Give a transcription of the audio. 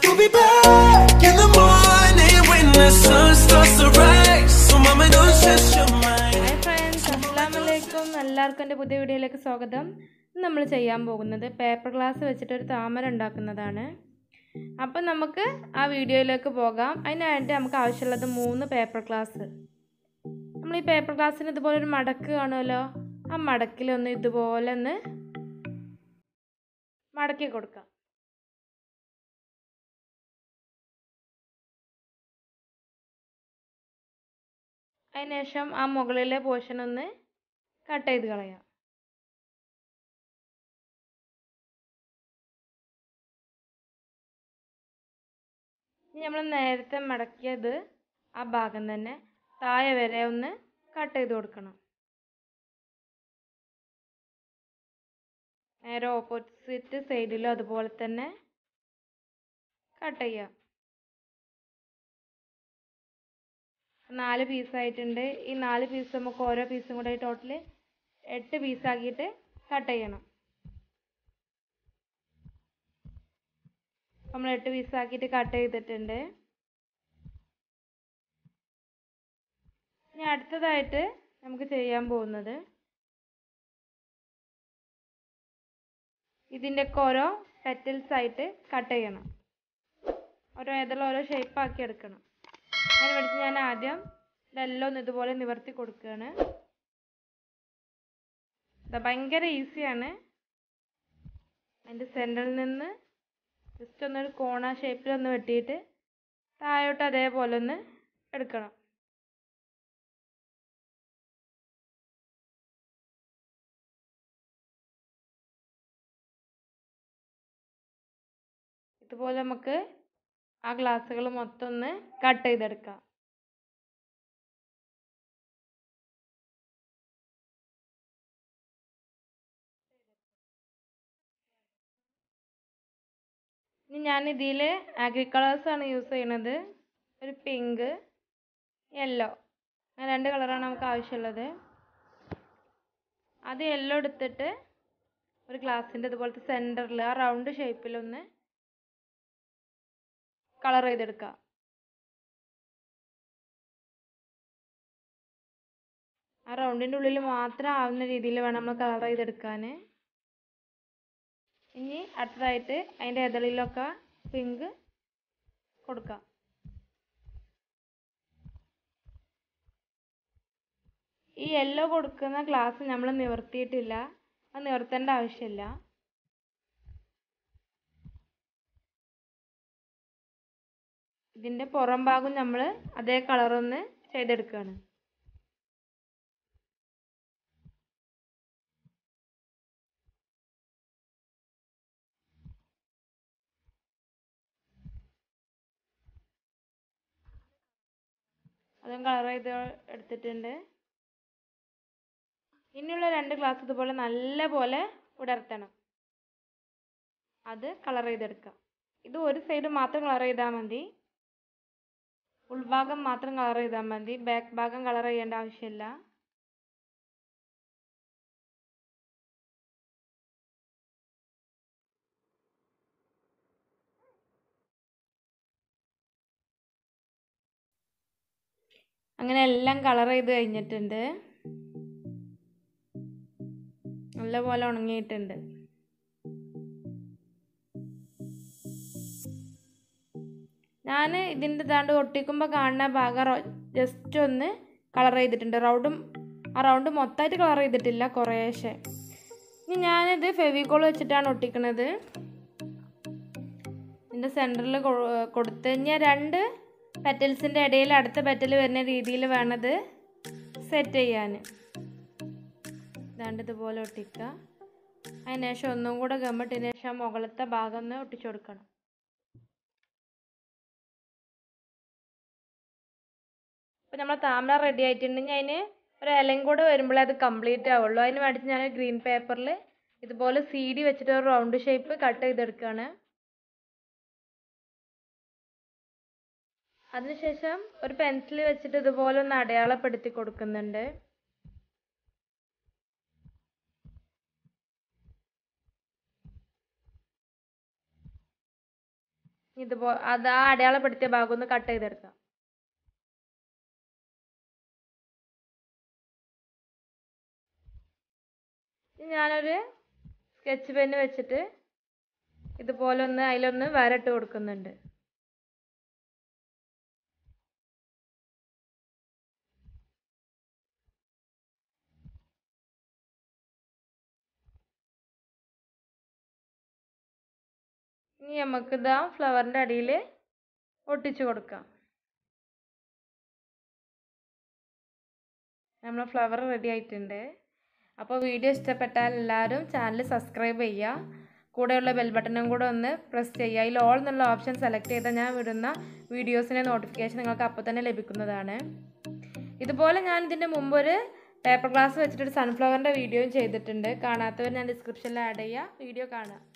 You'll be back in the morning when the sun starts to rise. So mama, don't stress your mind. Hi friends അസ്സാം വലൈക്കും എല്ലാവർക്കും എൻ്റെ പുതിയ വീഡിയോയിലേക്ക് സ്വാഗതം ഇന്ന് നമ്മൾ ചെയ്യാൻ പോകുന്നത് പേപ്പർ ഗ്ലാസ് വെച്ചിട്ട് ഒരു താമര ഉണ്ടാക്കുന്നതാണ് അപ്പം നമുക്ക് ആ വീഡിയോയിലേക്ക് പോകാം അതിനായിട്ട് നമുക്ക് ആവശ്യമുള്ളത് മൂന്ന് പേപ്പർ ഗ്ലാസ് നമ്മൾ ഈ പേപ്പർ ഗ്ലാസ്സിന് ഇതുപോലെ ഒരു മടക്ക് കാണുമല്ലോ ആ മടക്കിലൊന്ന് ഇതുപോലെ ഒന്ന് മടക്കി കൊടുക്കാം അതിനുശേഷം ആ മുകളിലെ പോർഷൻ ഒന്ന് കട്ട് ചെയ്ത് കളയാം ഇനി നമ്മൾ നേരത്തെ മടക്കിയത് ആ ഭാഗം തന്നെ താഴെ വരെ ഒന്ന് കട്ട് ചെയ്ത് കൊടുക്കണം നേരെ ഓപ്പോസിറ്റ് സൈഡിലും അതുപോലെ തന്നെ കട്ട് ചെയ്യാം നാല് പീസായിട്ടുണ്ട് ഈ നാല് പീസ് നമുക്ക് ഓരോ പീസും കൂടെ ടോട്ടൽ എട്ട് പീസാക്കിയിട്ട് കട്ട് ചെയ്യണം നമ്മൾ എട്ട് പീസാക്കിയിട്ട് കട്ട് ചെയ്തിട്ടുണ്ട് ഇനി അടുത്തതായിട്ട് നമുക്ക് ചെയ്യാൻ പോകുന്നത് ഇതിൻ്റെയൊക്കെ ഓരോ പെറ്റൽസ് ആയിട്ട് കട്ട് ചെയ്യണം ഓരോ ഏതെല്ലാം ഓരോ ഷേപ്പ് ആക്കി എടുക്കണം അതിന് വേണ്ടി ഞാൻ ആദ്യം ഇതെല്ലാം ഒന്ന് ഇതുപോലെ നിവർത്തി കൊടുക്കുകയാണ് ഇത് ഭയങ്കര ഈസിയാണ് അതിൻ്റെ സെൻറ്ററിൽ നിന്ന് ജസ്റ്റ് ഒന്നൊരു കോണ ഷേപ്പിൽ ഒന്ന് വെട്ടിയിട്ട് താഴോട്ട് അതേപോലെ ഒന്ന് എടുക്കണം ഇതുപോലെ നമുക്ക് ആ ഗ്ലാസ്സുകൾ മൊത്തം ഒന്ന് കട്ട് ചെയ്തെടുക്കാം ഇനി ഞാൻ ഇതിൽ ആഗ്രി കളേഴ്സാണ് യൂസ് ചെയ്യണത് ഒരു പിങ്ക് യെല്ലോ അങ്ങനെ രണ്ട് കളറാണ് നമുക്ക് ആവശ്യമുള്ളത് അത് യെല്ലോ എടുത്തിട്ട് ഒരു ഗ്ലാസിൻ്റെ ഇതുപോലത്തെ സെൻറ്ററിൽ ആ റൗണ്ട് ഷേപ്പിലൊന്ന് കളർ ചെയ്തെടുക്കുക ആ റൗണ്ടിൻ്റെ ഉള്ളിൽ മാത്രം ആവുന്ന രീതിയിൽ വേണം നമ്മൾ കളർ ചെയ്തെടുക്കാൻ ഇനി അടുത്തതായിട്ട് അതിൻ്റെ എതളിലൊക്കെ പിങ്ക് കൊടുക്കാം ഈ യെല്ലോ കൊടുക്കുന്ന ഗ്ലാസ് നമ്മൾ നിവർത്തിയിട്ടില്ല അത് നിവർത്തേണ്ട ആവശ്യമില്ല ഇതിൻ്റെ പുറം ഭാഗം നമ്മൾ അതേ കളറൊന്ന് ചെയ്തെടുക്കുകയാണ് അതും കളർ ചെയ്ത് എടുത്തിട്ടുണ്ട് ഇനിയുള്ള രണ്ട് ഗ്ലാസ് ഇതുപോലെ നല്ല പോലെ ഉടർത്തണം അത് കളർ ചെയ്തെടുക്കാം ഇത് ഒരു സൈഡ് മാത്രം കളർ ചെയ്താൽ മതി ഉൾഭാഗം മാത്രം കളർ ചെയ്താൽ മതി ബാക്ക് ഭാഗം കളർ ചെയ്യേണ്ട ആവശ്യമില്ല അങ്ങനെ എല്ലാം കളർ ചെയ്ത് കഴിഞ്ഞിട്ടുണ്ട് നല്ലപോലെ ഉണങ്ങിയിട്ടുണ്ട് ഞാൻ ഇതിൻ്റെ ദാണ്ട് ഒട്ടിക്കുമ്പോൾ കാണുന്ന ഭാഗം ജസ്റ്റ് ഒന്ന് കളർ ചെയ്തിട്ടുണ്ട് റൗണ്ടും ആ റൗണ്ട് മൊത്തമായിട്ട് കളർ ചെയ്തിട്ടില്ല കുറേശ്ശെ ഇനി ഞാനിത് ഫെവിക്കോൾ വെച്ചിട്ടാണ് ഒട്ടിക്കുന്നത് ഇതിൻ്റെ സെൻറ്ററിൽ കൊടുത്ത് കഴിഞ്ഞാൽ രണ്ട് പെറ്റൽസിൻ്റെ ഇടയിൽ അടുത്ത പെറ്റൽ വരുന്ന രീതിയിൽ വേണത് സെറ്റ് ചെയ്യാൻ ഇതാണ്ട് ഇതുപോലെ ഒട്ടിക്കുക അതിന് ശേഷം ഒന്നും കൂടെ ഗമ്മിട്ടതിന് ശേഷം മുകളിലത്തെ ഭാഗം ഒന്ന് ഒട്ടിച്ചു കൊടുക്കണം അപ്പോൾ നമ്മൾ താമര റെഡി ആയിട്ടുണ്ടെങ്കിൽ അതിന് ഒരു ഇലയും കൂടെ വരുമ്പോഴേ അത് കംപ്ലീറ്റ് ആവുള്ളൂ അതിന് വേണ്ടിയിട്ട് ഞാൻ ഗ്രീൻ പേപ്പറിൽ ഇതുപോലെ സി ഡി വെച്ചിട്ട് ഒരു റൗണ്ട് ഷേപ്പ് കട്ട് ചെയ്തെടുക്കുകയാണ് അതിനുശേഷം ഒരു പെൻസിൽ വെച്ചിട്ട് ഇതുപോലെ ഒന്ന് അടയാളപ്പെടുത്തി കൊടുക്കുന്നുണ്ട് ഇതുപോ അത് ആ അടയാളപ്പെടുത്തിയ ഭാഗം ഒന്ന് കട്ട് ചെയ്തെടുക്കാം ഇനി ഞാനൊരു സ്കെച്ച് പെന്ന് വെച്ചിട്ട് ഇതുപോലെ ഒന്ന് അതിലൊന്ന് വരട്ട് കൊടുക്കുന്നുണ്ട് ഇനി നമുക്ക് ഇതാ ഫ്ലവറിൻ്റെ അടിയിൽ ഒട്ടിച്ചു കൊടുക്കാം നമ്മൾ ഫ്ലവർ റെഡി ആയിട്ടുണ്ട് അപ്പോൾ വീഡിയോ ഇഷ്ടപ്പെട്ടാൽ എല്ലാവരും ചാനൽ സബ്സ്ക്രൈബ് ചെയ്യുക കൂടെയുള്ള ബെൽ ബട്ടണും കൂടെ ഒന്ന് പ്രസ് ചെയ്യുക അതിൽ ഓൾ എന്നുള്ള ഓപ്ഷൻ സെലക്ട് ചെയ്താൽ ഞാൻ വിടുന്ന വീഡിയോസിൻ്റെ നോട്ടിഫിക്കേഷൻ നിങ്ങൾക്ക് അപ്പോൾ തന്നെ ലഭിക്കുന്നതാണ് ഇതുപോലെ ഞാൻ ഇതിൻ്റെ മുമ്പ് ഒരു പേപ്പർ ഗ്ലാസ് വെച്ചിട്ടൊരു സൺഫ്ലവറിൻ്റെ വീഡിയോയും ചെയ്തിട്ടുണ്ട് കാണാത്തവർ ഞാൻ ഡിസ്ക്രിപ്ഷനിൽ ആഡ് ചെയ്യുക വീഡിയോ കാണാം